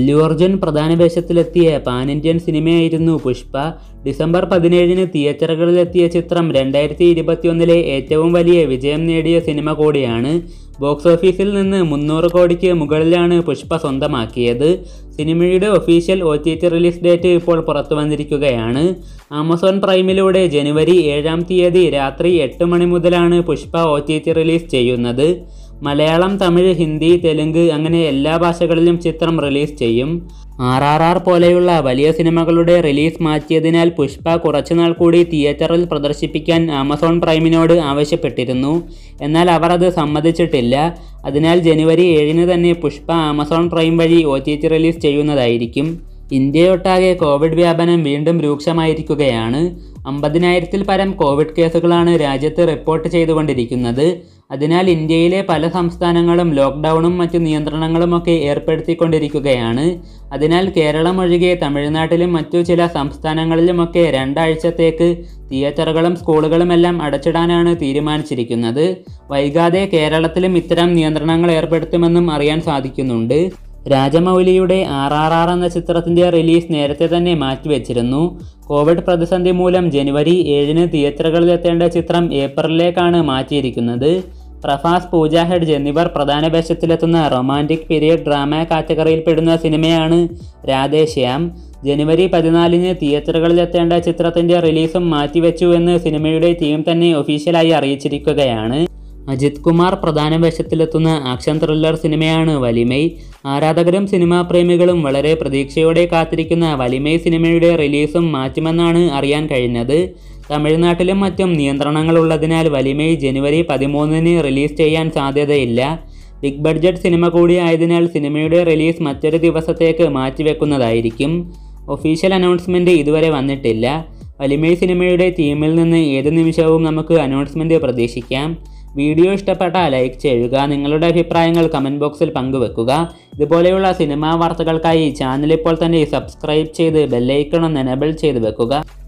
അല്ലു അർജുൻ പ്രധാന വേഷത്തിലെത്തിയ pan Indian സിനിമയായിരുന്നു Pushpa December പതിനേഴിന് തിയേറ്ററുകളിലെത്തിയ ചിത്രം രണ്ടായിരത്തി ഇരുപത്തിയൊന്നിലെ ഏറ്റവും വലിയ വിജയം നേടിയ സിനിമ കൂടിയാണ് ബോക്സ് ഓഫീസിൽ നിന്ന് മുന്നൂറ് കോടിക്ക് മുകളിലാണ് പുഷ്പ സ്വന്തമാക്കിയത് സിനിമയുടെ official O T T release date ഇപ്പോൾ പുറത്തു വന്നിരിക്കുകയാണ് ആമസോൺ പ്രൈമിലൂടെ ജനുവരി ഏഴാം തീയതി രാത്രി എട്ട് മണി മുതലാണ് Pushpa O T T release ചെയ്യുന്നത് മലയാളം തമിഴ് ഹിന്ദി തെലുങ്ക് അങ്ങനെ എല്ലാ ഭാഷകളിലും ചിത്രം റിലീസ് ചെയ്യും ആർ ആർ ആർ പോലെയുള്ള വലിയ സിനിമകളുടെ റിലീസ് മാറ്റിയതിനാൽ പുഷ്പ കുറച്ചുനാൾ കൂടി തിയേറ്ററിൽ പ്രദർശിപ്പിക്കാൻ ആമസോൺ പ്രൈമിനോട് ആവശ്യപ്പെട്ടിരുന്നു എന്നാൽ അവർ അത് സമ്മതിച്ചിട്ടില്ല അതിനാൽ ജനുവരി ഏഴിന് തന്നെ പുഷ്പ ആമസോൺ പ്രൈം വഴി ഒ ടി ടി റിലീസ് ചെയ്യുന്നതായിരിക്കും ഇന്ത്യയൊട്ടാകെ കോവിഡ് വ്യാപനം വീണ്ടും രൂക്ഷമായിരിക്കുകയാണ് അമ്പതിനായിരത്തിൽ പരം കോവിഡ് കേസുകളാണ് രാജ്യത്ത് റിപ്പോർട്ട് ചെയ്തുകൊണ്ടിരിക്കുന്നത് അതിനാൽ ഇന്ത്യയിലെ പല സംസ്ഥാനങ്ങളും ലോക്ക്ഡൗണും മറ്റു നിയന്ത്രണങ്ങളുമൊക്കെ ഏർപ്പെടുത്തിക്കൊണ്ടിരിക്കുകയാണ് അതിനാൽ കേരളം ഒഴികെ തമിഴ്നാട്ടിലും മറ്റു ചില സംസ്ഥാനങ്ങളിലുമൊക്കെ രണ്ടാഴ്ചത്തേക്ക് തിയേറ്ററുകളും സ്കൂളുകളുമെല്ലാം അടച്ചിടാനാണ് തീരുമാനിച്ചിരിക്കുന്നത് വൈകാതെ കേരളത്തിലും ഇത്തരം നിയന്ത്രണങ്ങൾ ഏർപ്പെടുത്തുമെന്നും അറിയാൻ സാധിക്കുന്നുണ്ട് രാജമൗലിയുടെ ആർ ആർ ആർ എന്ന ചിത്രത്തിൻ്റെ റിലീസ് നേരത്തെ തന്നെ മാറ്റിവെച്ചിരുന്നു കോവിഡ് പ്രതിസന്ധി മൂലം ജനുവരി ഏഴിന് തിയേറ്ററുകളിലെത്തേണ്ട ചിത്രം ഏപ്രിലിലേക്കാണ് മാറ്റിയിരിക്കുന്നത് പ്രഭാസ് പൂജ ഹെഡ്ജ് എന്നിവർ പ്രധാന വേഷത്തിലെത്തുന്ന റൊമാൻറ്റിക് പീരിയഡ് ഡ്രാമ കാറ്റഗറിയിൽപ്പെടുന്ന സിനിമയാണ് രാധേശ്യാം ജനുവരി പതിനാലിന് തിയേറ്ററുകളിലെത്തേണ്ട ചിത്രത്തിൻ്റെ റിലീസും മാറ്റിവെച്ചു എന്ന് സിനിമയുടെ ടീം തന്നെ ഒഫീഷ്യലായി അറിയിച്ചിരിക്കുകയാണ് അജിത് കുമാർ പ്രധാന വേഷത്തിലെത്തുന്ന ആക്ഷൻ ത്രില്ലർ സിനിമയാണ് വലിമൈ ആരാധകരും സിനിമാ പ്രേമികളും വളരെ പ്രതീക്ഷയോടെ കാത്തിരിക്കുന്ന വലിമൈ സിനിമയുടെ റിലീസും മാറ്റുമെന്നാണ് അറിയാൻ കഴിഞ്ഞത് തമിഴ്നാട്ടിലും മറ്റും നിയന്ത്രണങ്ങളുള്ളതിനാൽ വലിമൈ ജനുവരി പതിമൂന്നിന് റിലീസ് ചെയ്യാൻ സാധ്യതയില്ല ബിഗ് ബഡ്ജറ്റ് സിനിമ കൂടി ആയതിനാൽ സിനിമയുടെ റിലീസ് മറ്റൊരു ദിവസത്തേക്ക് മാറ്റിവെക്കുന്നതായിരിക്കും ഒഫീഷ്യൽ അനൗൺസ്മെൻറ്റ് ഇതുവരെ വന്നിട്ടില്ല വലിമൈ സിനിമയുടെ ടീമിൽ നിന്ന് ഏത് നിമിഷവും നമുക്ക് അനൗൺസ്മെൻറ്റ് പ്രതീക്ഷിക്കാം വീഡിയോ ഇഷ്ടപ്പെട്ടാൽ ലൈക്ക് ചെയ്യുക നിങ്ങളുടെ അഭിപ്രായങ്ങൾ കമൻറ്റ് ബോക്സിൽ പങ്കുവെക്കുക ഇതുപോലെയുള്ള സിനിമാ വാർത്തകൾക്കായി ചാനൽ ഇപ്പോൾ തന്നെ സബ്സ്ക്രൈബ് ചെയ്ത് ബെല്ലൈക്കൺ ഒന്ന് എനേബിൾ ചെയ്ത് വെക്കുക